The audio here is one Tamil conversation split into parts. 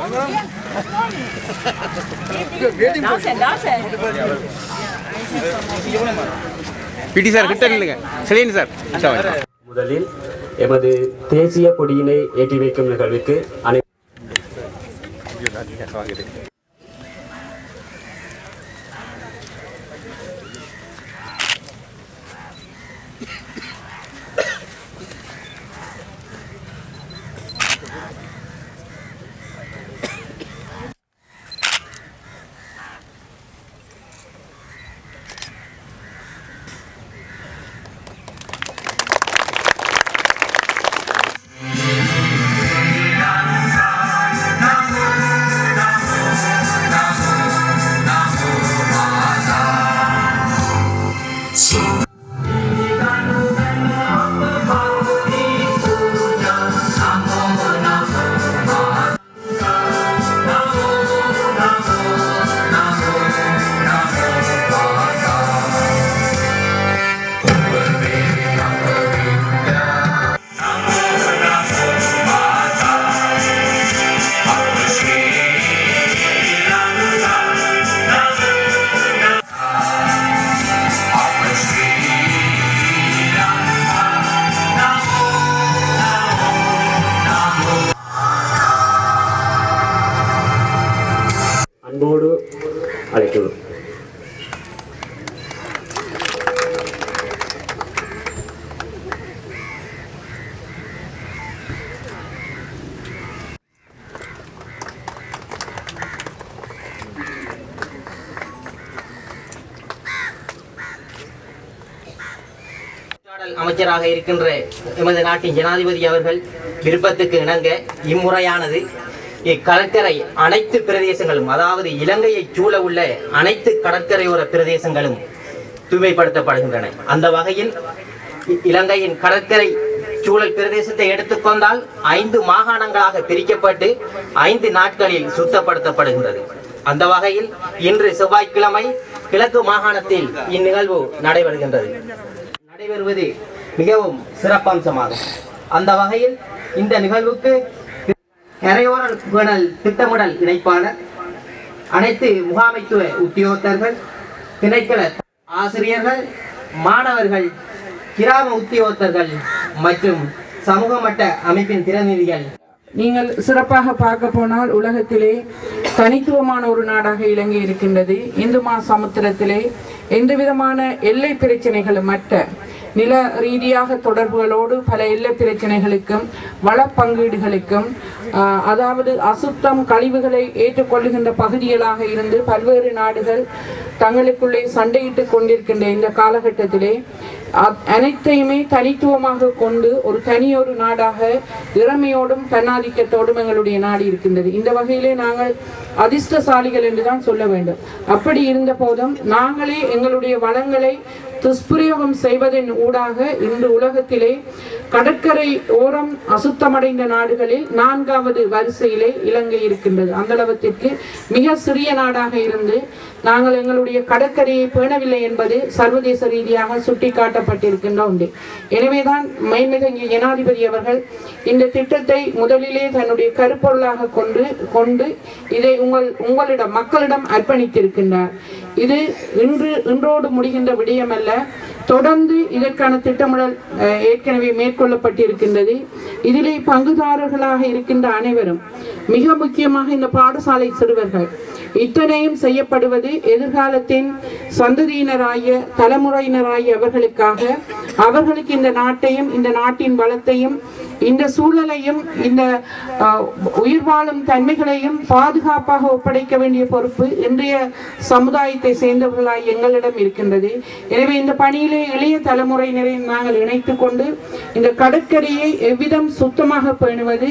பிடி சார் கிட்ட நில்லுங்க சரிங்க சார் இன்ஷா அல்லாஹ். முதலில் எமது தேசிய கொடியினை ஏற்றி வைக்கும் நிகழ்வுக்கு அனை அன்போடு அழைக்கிறோம் சுற்றாடல் அமைச்சராக இருக்கின்ற எமது நாட்டின் ஜனாதிபதி அவர்கள் விருப்பத்துக்கு இணங்க இம்முறையானது இக்கடற்கரை அனைத்து பிரதேசங்களும் அதாவது இலங்கையை சூழ உள்ள அனைத்து கடற்கரையோர பிரதேசங்களும் தூய்மைப்படுத்தப்படுகின்றன அந்த வகையில் இ- இலங்கையின் கடற்கரை சூழல் பிரதேசத்தை எடுத்துக்கொண்டால் ஐந்து மாகாணங்களாக பிரிக்கப்பட்டு ஐந்து நாட்களில் சுத்தப்படுத்தப்படுகின்றது அந்த வகையில் இன்று செவ்வாய்க்கிழமை கிழக்கு மாகாணத்தில் இந்நிகழ்வு நடைபெறுகின்றது நடைபெறுவது மிகவும் சிறப்பம்சமாகும் அந்த வகையில் இந்த நிகழ்வுக்கு கரையோர பேணல் திட்டமிடல் இணைப்பாளர் அனைத்து முகாமைத்துவ உத்தியோகத்தர்கள் திணைக்கள ஆசிரியர்கள் மாணவர்கள் கிராம உத்தியோகத்தர்கள் மற்றும் சமூக மட்ட அமைப்பின் பிரதிநிதிகள் நீங்கள் சிறப்பாக பார்க்க போனால் உலகத்திலே தனித்துவமான ஒரு நாடாக இலங்கை இருக்கின்றது இந்து சமுத்திரத்திலே எந்த விதமான எல்லை பிரச்சனைகளும் மற்ற நில ரீதியாக தொடர்புகளோடு பல எல்லை பிரச்சனைகளுக்கும் வள பங்கீடுகளுக்கும் ஆஹ், அதாவது அசுத்தம் கழிவுகளை ஏற்றுக்கொள்ளுகின்ற பகுதிகளாக இருந்து பல்வேறு நாடுகள் தங்களுக்குள்ளே சண்டையிட்டுக் கொண்டிருக்கின்ற இந்த காலகட்டத்திலே அ- அனைத்தையுமே தனித்துவமாக கொண்டு ஒரு தனியொரு நாடாக இறமையோடும் தன்னாதிக்கத்தோடும் எங்களுடைய நாடு இருக்கின்றது இந்த வகையிலே நாங்கள் அதிர்ஷ்டசாலிகள் என்றுதான் சொல்ல வேண்டும் அப்படி இருந்த போதும் நாங்களே எங்களுடைய வளங்களை துஷ்பிரயோகம் செய்வதன் ஊடாக இன்று உலகத்திலே கடற்கரை ஓரம் அசுத்தமடைந்த நாடுகளில் நான்காவது வரிசையிலே இலங்கை இருக்கின்றது அந்த அளவத்திற்கு மிக சிறிய நாடாக இருந்து நாங்கள் எங்களுடைய கடற்கரையை பேணவில்லை என்பது சர்வதேச ரீதியாக சுட்டிக்காட்டப்பட்டிருக்கின்ற ஒன்று எனவேதான் மைமிதங்கிய ஜனாதிபதி அவர்கள் இந்த திட்டத்தை முதலிலே தன்னுடைய கருப்பொருளாக கொண்டு கொண்டு இதை உங்கள் உங்களிடம் மக்களிடம் அர்ப்பணித்திருக்கின்றார் இது இன்று இன்றோடு முடிகின்ற விடயமல்ல தொடர்ந்து இதற்கான திட்டமிடல் அஹ், ஏற்கனவே மேற்கொள்ளப்பட்டிருக்கின்றது இதிலே பங்குதாரர்களாக இருக்கின்ற அனைவரும் மிக முக்கியமாக இந்த பாடசாலை சிறுவர்கள் இத்தனையும் செய்யப்படுவது எதிர்காலத்தின் சந்ததியினராய தலைமுறையினராய அவர்களுக்காக அவர்களுக்கு இந்த நாட்டையும் இந்த நாட்டின் வளத்தையும் இந்த சூழலையும் இந்த அஹ், உயிர் வாழும் தன்மைகளையும் பாதுகாப்பாக ஒப்படைக்க வேண்டிய பொறுப்பு இன்றைய சமுதாயத்தை சேர்ந்தவர்களாய் எங்களிடம் இருக்கின்றது எனவே இந்த பணியிலே இளைய தலைமுறையினரை நாங்கள் இணைத்துக் கொண்டு இந்த கடற்கரையை எவ்விதம் சுத்தமாக பேணுவது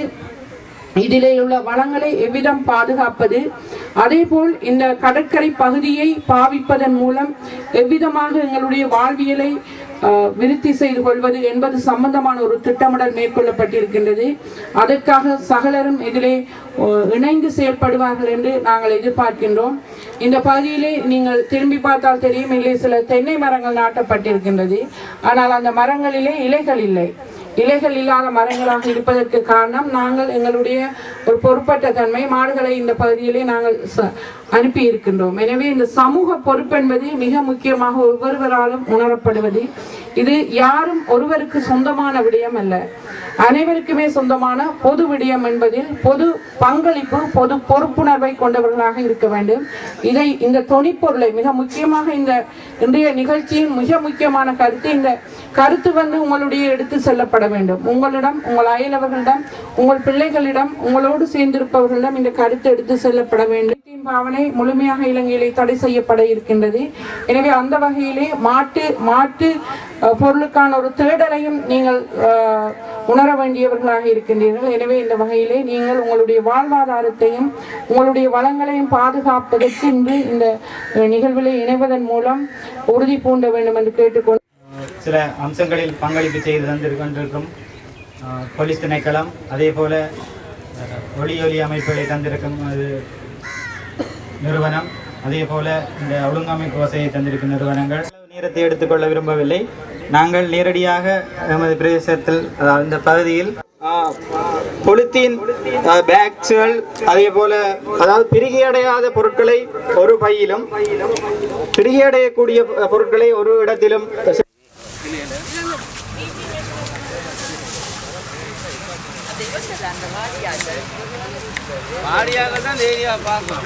இதிலே உள்ள வளங்களை எவ்விதம் பாதுகாப்பது அதேபோல் இந்த கடற்கரை பகுதியை பாவிப்பதன் மூலம் எவ்விதமாக எங்களுடைய வாழ்வியலை ஆஹ், விருத்தி செய்து கொள்வது என்பது சம்பந்தமான ஒரு திட்டமிடல் மேற்கொள்ளப்பட்டிருக்கின்றது அதற்காக சகலரும் இதிலே ஆஹ், இணைந்து செயல்படுவார்கள் என்று நாங்கள் எதிர்பார்க்கின்றோம் இந்த பகுதியிலே நீங்கள் திரும்பி பார்த்தால் தெரியும் இல்லை சில தென்னை மரங்கள் நாட்டப்பட்டிருக்கின்றது ஆனால் அந்த மரங்களிலே இலைகள் இல்லை இலைகள் இல்லாத மரங்களாக இருப்பதற்கு காரணம் நாங்கள் எங்களுடைய ஒரு பொறுப்பற்ற தன்மை மாடுகளை இந்த பகுதியிலே நாங்கள் ச- அனுப்பி இருக்கின்றோம் எனவே இந்த சமூக பொறுப்பு என்பது மிக முக்கியமாக ஒவ்வொருவராலும் உணரப்படுவது இது யாரும் ஒருவருக்கு சொந்தமான விடயம் அல்ல அனைவருக்குமே சொந்தமான பொது விடயம் என்பதில் பொது பங்களிப்பு பொது பொறுப்புணர்வை கொண்டவர்களாக இருக்க வேண்டும் இதை இந்த தொனிப்பொருளை மிக முக்கியமாக இந்த இன்றைய நிகழ்ச்சியின் மிக முக்கியமான கருத்து இந்த கருத்து வந்து உங்களுடைய எடுத்து செல்லப்பட வேண்டும் உங்களிடம் உங்கள் அயலவர்களிடம் உங்கள் பிள்ளைகளிடம் உங்களோடு சேர்ந்திருப்பவர்களிடம் இந்த கருத்து எடுத்து செல்லப்பட வேண்டும் மாட்டின் பாவனை முழுமையாக இலங்கையிலே தடை செய்யப்பட இருக்கின்றது எனவே அந்த வகையிலே மாட்டு மாட்டு அஹ், பொருளுக்கான ஒரு தேடலையும் நீங்கள் அஹ், உணர வேண்டியவர்களாக இருக்கின்றீர்கள் எனவே இந்த வகையிலே நீங்கள் உங்களுடைய வாழ்வாதாரத்தையும் உங்களுடைய வளங்களையும் பாதுகாப்பதற்கு இன்று இந்த அஹ், நிகழ்விலே இணைவதன் மூலம் உறுதி பூண்ட வேண்டும் என்று கேட்டுக்கொண்டு சில அம்சங்களில் பங்களிப்பு செய்து தந்திருக்கின்றிருக்கும் அஹ், போலீஸ் திணைக்களம் அதே போல அஹ், ஒளி ஒலி அமைப்புகளை தந்திருக்கும் அது நிறுவனம் அதே போல இந்த ஒழுங்கமைப்பு வசதியை தந்திருக்கும் நிறுவனங்கள் நேரத்தை எடுத்துக்கொள்ள விரும்பவில்லை நாங்கள் நேரடியாக எமது பிரதேசத்தில் அதாவது இந்த பகுதியில் பொலித்தீன் பேக்ஸ்கள் அதே போல அதாவது பிரிகையடையாத பொருட்களை ஒரு பையிலும் பிரிகையடையக்கூடிய பொருட்களை ஒரு இடத்திலும் வாடியாக தான் தைரியா பார்க்கணும்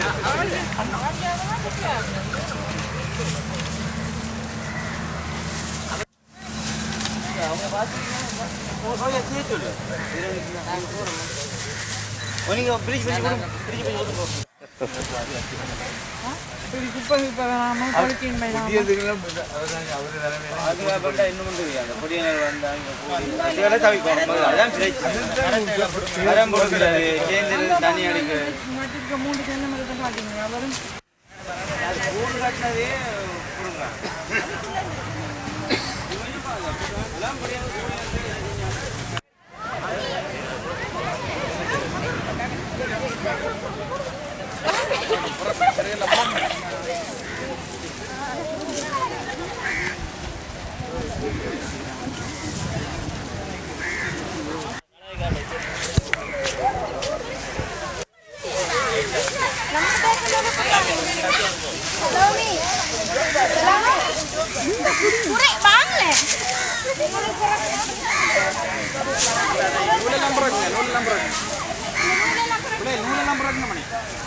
நீங்க பிரிச்சு பிரிச்சு கொடுங்க பிரிச்சு பிரிச்சு கொடுங்க அதுக்கப்புறம் இன்னும் வந்து அந்த பொடியினர் வந்தாங்க அதெல்லாம் தவிப்போம் அதான் பிரச்சனை மரம் கொடுக்குறது சேர்ந்து தண்ணி அடிக்கிறது கூடு கட்டினதே கொடுங்க வாங்கல